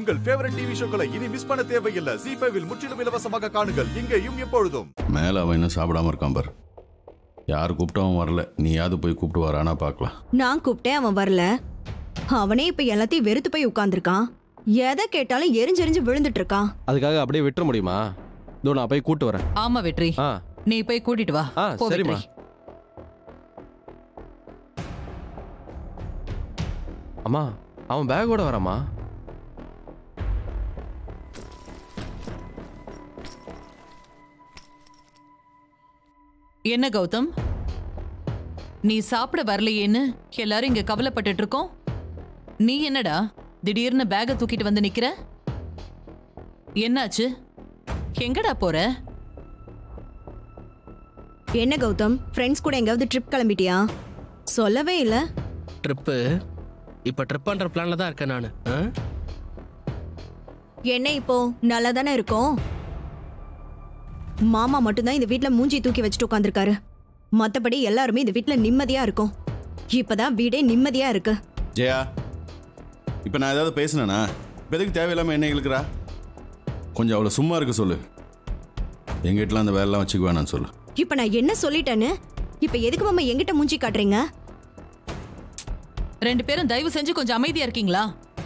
உங்கள் favourite TV ஷோக்களை இனி miss பண்ண தேவையில்லை ஜி ஃபைவில் முற்றிலும் இலவசமாக காணுங்கள் இங்கேயும் எப்பொழுதும் மேலே அவன் இன்னும் சாப்பிடாம இருக்கான் பார் யார் கூப்பிட்டவன் வரல நீயாவது போய் கூப்பிட்டு வரானா பார்க்கலாம் நான் கூப்பிட்டேன் அவன் வரல அவனே இப்ப எல்லாத்தையும் வெறுத்து போய் உட்கார்ந்திருக்கான் எதை கேட்டாலும் எரிஞ்செரிஞ்சு விழுந்துட்டு இருக்கான் அதுக்காக அப்படியே விட்டுற முடியுமா இதோ நான் போய் கூட்டு வரேன் ஆமா வெற்றி ஆ நீ போய் கூட்டிட்டு வா ஆ போ சரிம்மா வெற்றி அம்மா அவன் பேக்கோட வராமா என்ன கௌதம் நீ சாப்பிட வரலையேன்னு எல்லாரும் இங்க கவலைப்பட்டுட்டு இருக்கோம் நீ என்னடா திடீர்னு பேக தூக்கிட்டு வந்து நிக்கிற என்னாச்சு எங்கடா போற என்ன கௌதம் ஃப்ரெண்ட்ஸ் கூட எங்காவது ட்ரிப் கிளம்பிட்டியா சொல்லவே இல்ல ட்ரிப்பு இப்போ ட்ரிப் பண்ணுற பிளானில் தான் இருக்கேன் நான் என்ன இப்போ நல்லா தானே இருக்கும் மாமா மட்டும்தான் இந்த வீட்ல மூஞ்சி தூக்கி வச்சுட்டு உட்காந்துருக்காரு மத்தபடி எல்லாருமே இந்த வீட்ல நிம்மதியா இருக்கும் இப்பதான் வீடே நிம்மதியா இருக்கு ஜெயா இப்போ நான் ஏதாவது பேசினேனா இப்போ எதுக்கு தேவையில்லாமல் என்ன இழுக்கிறா கொஞ்சம் அவளை சும்மா இருக்க சொல்லு எங்கிட்டலாம் அந்த வேலைலாம் வச்சுக்க வேணாம்னு சொல்லு இப்ப நான் என்ன சொல்லிட்டேன்னு இப்ப எதுக்கு மாமா எங்கிட்ட மூஞ்சி காட்டுறீங்க ரெண்டு பேரும் தயவு செஞ்சு கொஞ்சம் அமைதியா இருக்கீங்களா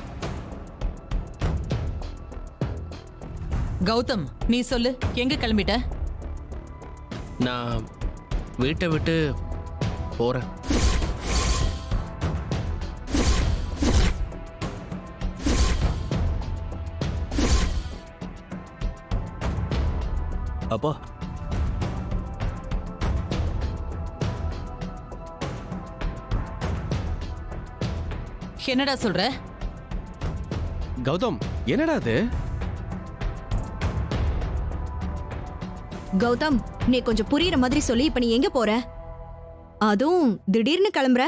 கௌதம் நீ சொல்லு எங்க கிளம்பிட்ட நான் வீட்டை விட்டு போகிறேன் அப்பா என்னடா சொல்ற கௌதம் என்னடா அது கௌதம் நீ கொஞ்சம் புரியுற மாதிரி சொல்லி இப்ப நீ எங்க போற அதுவும் திடீர்னு கிளம்புற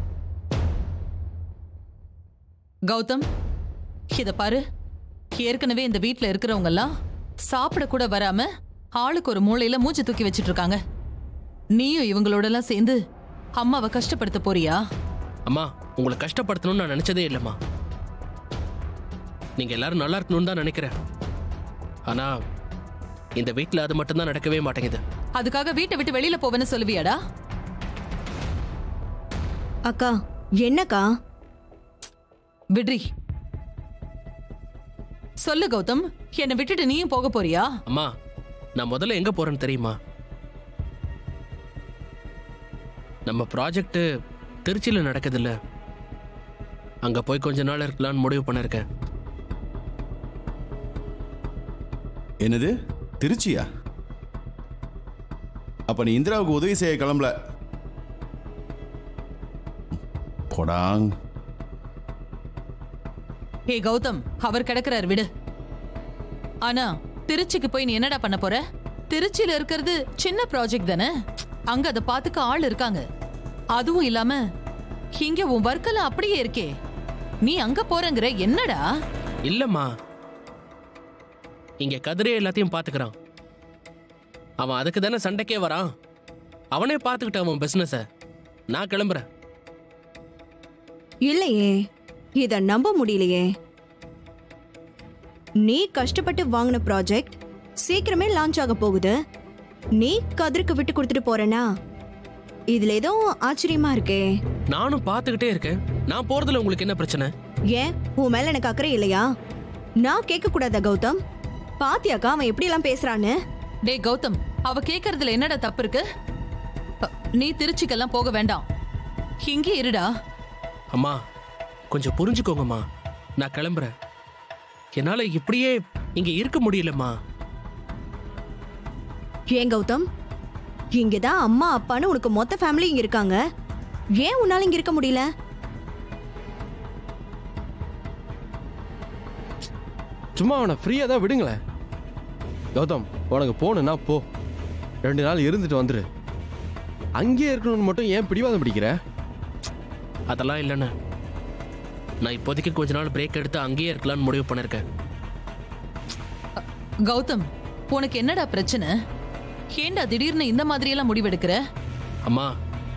கௌதம் இத பாரு ஏற்கனவே இந்த வீட்ல இருக்கிறவங்க எல்லாம் சாப்பிட கூட வராம ஆளுக்கு ஒரு மூலையில மூச்சு தூக்கி வச்சிட்டு இருக்காங்க நீயும் இவங்களோட எல்லாம் சேர்ந்து அம்மாவை கஷ்டப்படுத்த போறியா அம்மா உங்களை கஷ்டப்படுத்தணும்னு நான் நினச்சதே இல்லைம்மா நீங்கள் எல்லாரும் நல்லா இருக்கணும்னு தான் நினைக்கிறேன் ஆனால் இந்த வீட்டில் அது மட்டும்தான் நடக்கவே மாட்டேங்குது அதுக்காக வீட்டை விட்டு வெளியில போவேன்னு சொல்லுவியாடா அக்கா என்னக்கா விட்ரி சொல்லு கௌதம் என்னை விட்டுட்டு நீயும் போக போறியா அம்மா நான் முதல்ல எங்கே போகிறேன்னு தெரியுமா நம்ம ப்ராஜெக்ட்டு திருச்சியில் நடக்குதுல்ல அங்கே போய் கொஞ்ச நாள் இருக்கலாம்னு முடிவு பண்ணியிருக்கேன் என்னது திருச்சியா அப்போ நீ இந்திராவுக்கு உதவி செய்ய கிளம்பல கொடாங் ஹே கௌதம் அவர் கிடக்குறார் விடு ஆனா திருச்சிக்கு போய் நீ என்னடா பண்ண போற திருச்சியில இருக்கிறது சின்ன ப்ராஜெக்ட் தானே அங்க அதை பாத்துக்க ஆள் இருக்காங்க அதுவும் இல்லாம இங்க உன் வர்க்கெல்லாம் அப்படியே இருக்கே நீ அங்க போறங்கிற என்னடா இல்லைம்மா இங்கே கதிரே எல்லாத்தையும் பார்த்துக்கிறான் அவன் அதுக்கு தானே சண்டைக்கே வரான் அவனே பார்த்துக்கிட்டு அவன் பிஸ்னஸை நான் கிளம்புறேன் இல்லையே இத நம்ப முடியலையே நீ கஷ்டப்பட்டு வாங்கின ப்ராஜெக்ட் சீக்கிரமே லான்ச் ஆக போகுது நீ கதிருக்கு விட்டு கொடுத்துட்டு போறேனா இதுல ஏதோ ஆச்சரியமா இருக்கே நானும் பார்த்துக்கிட்டே இருக்கேன் நான் போறதுல உங்களுக்கு என்ன பிரச்சனை ஏன் உன் மேல எனக்கு அக்கறை இல்லையா நான் கேட்க கூடாதா கௌதம் பாத்தியாக்கா அவன் எப்படி எல்லாம் பேசுறான்னு டேய் கௌதம் அவ கேக்குறதுல என்னடா தப்பு இருக்கு அ, நீ திருச்சிக்கெல்லாம் போக வேண்டாம் இங்கே இருடா அம்மா கொஞ்சம் புரிஞ்சுக்கோங்கம்மா நான் கிளம்புறேன் என்னால் இப்படியே இங்கே இருக்க முடியலம்மா ஏன் கௌதம் இங்கதான் அம்மா அப்பான்னு உனக்கு மொத்த ஃபேமிலி இங்க இருக்காங்க ஏன் உன்னால இங்க இருக்க முடியல சும்மா அவனை ஃப்ரீயாக தான் விடுங்களேன் கௌதம் உனக்கு போகணுன்னா போ ரெண்டு நாள் இருந்துட்டு வந்துரு அங்கேயே இருக்கணும்னு மட்டும் ஏன் பிடிவாதம் பிடிக்கிற அதெல்லாம் இல்லைண்ணே நான் இப்போதைக்கு கொஞ்ச நாள் பிரேக் எடுத்து அங்கேயே இருக்கலாம்னு முடிவு பண்ணியிருக்கேன் கௌதம் உனக்கு என்னடா பிரச்சனை ஏன்டா திடீர்னு இந்த மாதிரி எல்லாம் முடிவெடுக்கிற அம்மா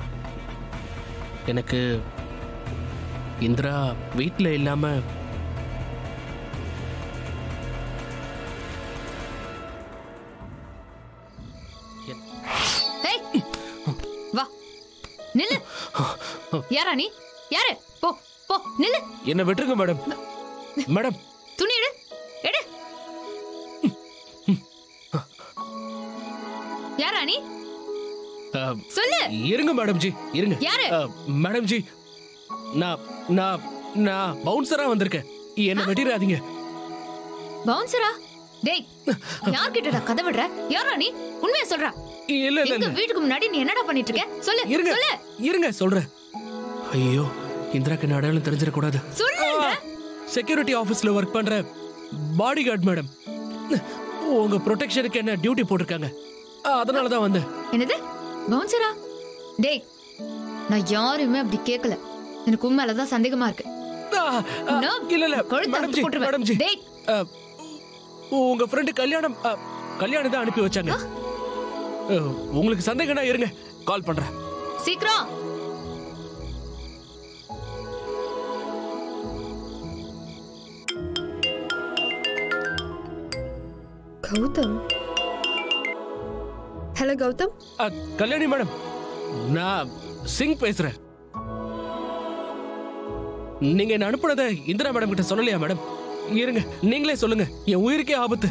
எனக்கு இந்திரா வீட்டில் இல்லாமல் யாரா நீ யாரு போ போ நில்லு என்ன விட்டுருங்க மேடம் மேடம் துணி எடு எடு யாரா நீ அஹ், சொல்லு இருங்க மேடம் ஜி இருங்க யாரு? அஹ், மேடம் ஜி நான் நான் நான் பவுன்சரா வந்திருக்கேன் என்ன வெட்டிடாதீங்க பவுன்சரா டேய் யார் கிட்டடா கதை விடுற யாரா நீ உண்மையா சொல்றா இல்ல இல்ல எங்க இல்ல வீட்டுக்கு முன்னாடி நீ என்னடா பண்ணிட்டு இருக்க சொல்லு இருங்க சொல்லு இருங்க சொல்றேன் ஐயோ இந்திராக்கு என்ன அடையாளம் தெரிஞ்சிடக்கூடாது சொல்லுங்க செக்யூரிட்டி ஆபீஸ்ல ஒர்க் பண்ற பாடி கார்டு மேடம் உங்க ப்ரொடெக்ஷனுக்கு என்ன டியூட்டி போட்டிருக்காங்க அதனால தான் வந்தேன் என்னது பவுன்சரா டேய் நான் யாருமே அப்படி கேட்கல எனக்கு உண்மையிலதான் சந்தேகமா இருக்கு ஆ, ஆ, No. இல்ல இல்ல கழுத்தை மேடம் அறுத்து ஜி போட்டுருவேன். மேடம் ஜி டேய். ஆ, உங்க ஃப்ரெண்டு கல்யாணம் ஆ, கல்யாணம் தான் அனுப்பி வச்சாங்க ஆ, உங்களுக்கு சந்தேகம்னா இருங்க கால் பண்றேன் சீக்கிரம் கௌதம் ஹலோ கௌதம் ஆ, கல்யாணி மேடம் நான் சிங் பேசுறேன் நீங்க என்ன அனுப்புனத இந்திரா மேடம் கிட்ட சொல்லலையா மேடம் இருங்க நீங்களே சொல்லுங்க என் உயிருக்கே ஆபத்து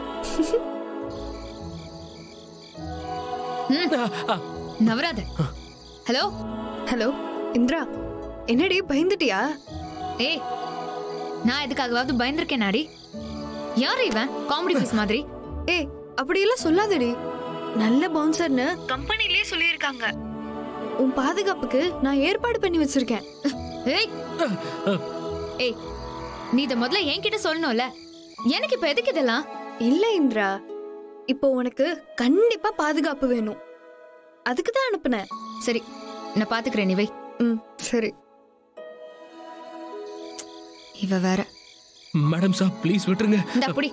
ஆ, ஆ, நவராத ஹலோ ஹலோ இந்திரா என்னடி பயந்துட்டியா ஏய் நான் எதுக்காகவாவது பயந்திருக்கேன் நாடி யார் இவன் காமெடி பீஸ் மாதிரி ஏய் அப்படியெல்லாம் சொல்லாதடி நல்ல பவுன்சர்னு கம்பெனிலே சொல்லியிருக்காங்க உன் பாதுகாப்புக்கு நான் ஏற்பாடு பண்ணி வச்சிருக்கேன் ஏய் ஏய் நீ இத முதல்ல என்கிட்ட சொல்லணும்ல எனக்கு இப்ப எதுக்கு இதெல்லாம் இல்ல இந்திரா இப்போ உனக்கு கண்டிப்பா பாதுகாப்பு வேணும் அதுக்கு தான் அனுப்புனேன் சரி நான் பாத்துக்கிறேன் நீ வை ம் சரி இவ வேற மேடம் சாப் ப்ளீஸ் விட்டுருங்க இந்த அப்படி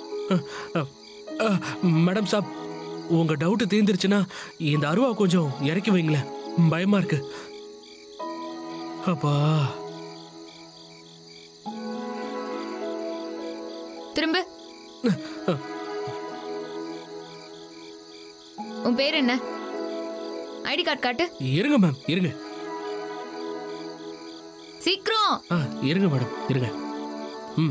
ஆ, மேடம் சாப் உங்க டவுட் தீர்ந்துருச்சுன்னா இந்த அருவா கொஞ்சம் இறக்கி வைங்களேன் பயமா இருக்கு அப்பா திரும்ப உன் பேர் என்ன ஐடி கார்டு காட்டு இருங்க மேம் இருங்க சீக்கிரம் ஆ இருங்க மேடம் இருங்க ம்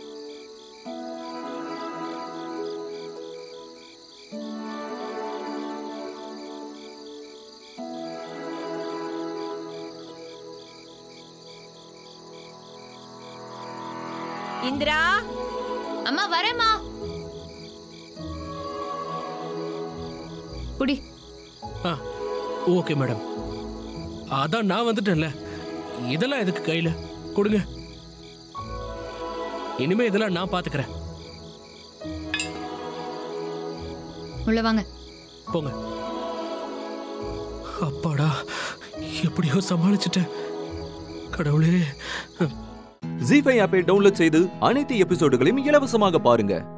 இந்திரா அம்மா வரேம்மா புடி ஆ ஓகே மேடம் அதான் நான் வந்துட்டேன்ல இதெல்லாம் எதுக்கு கையில கொடுங்க இனிமே இதெல்லாம் நான் பாத்துக்கிறேன் உள்ள வாங்க போங்க அப்பாடா எப்படியோ சமாளிச்சிட்டேன் கடவுளே ஜி ஃபைவ் ஆப்பை டவுன்லோட் செய்து அனைத்து எபிசோடுகளையும் இலவசமாக பாருங்க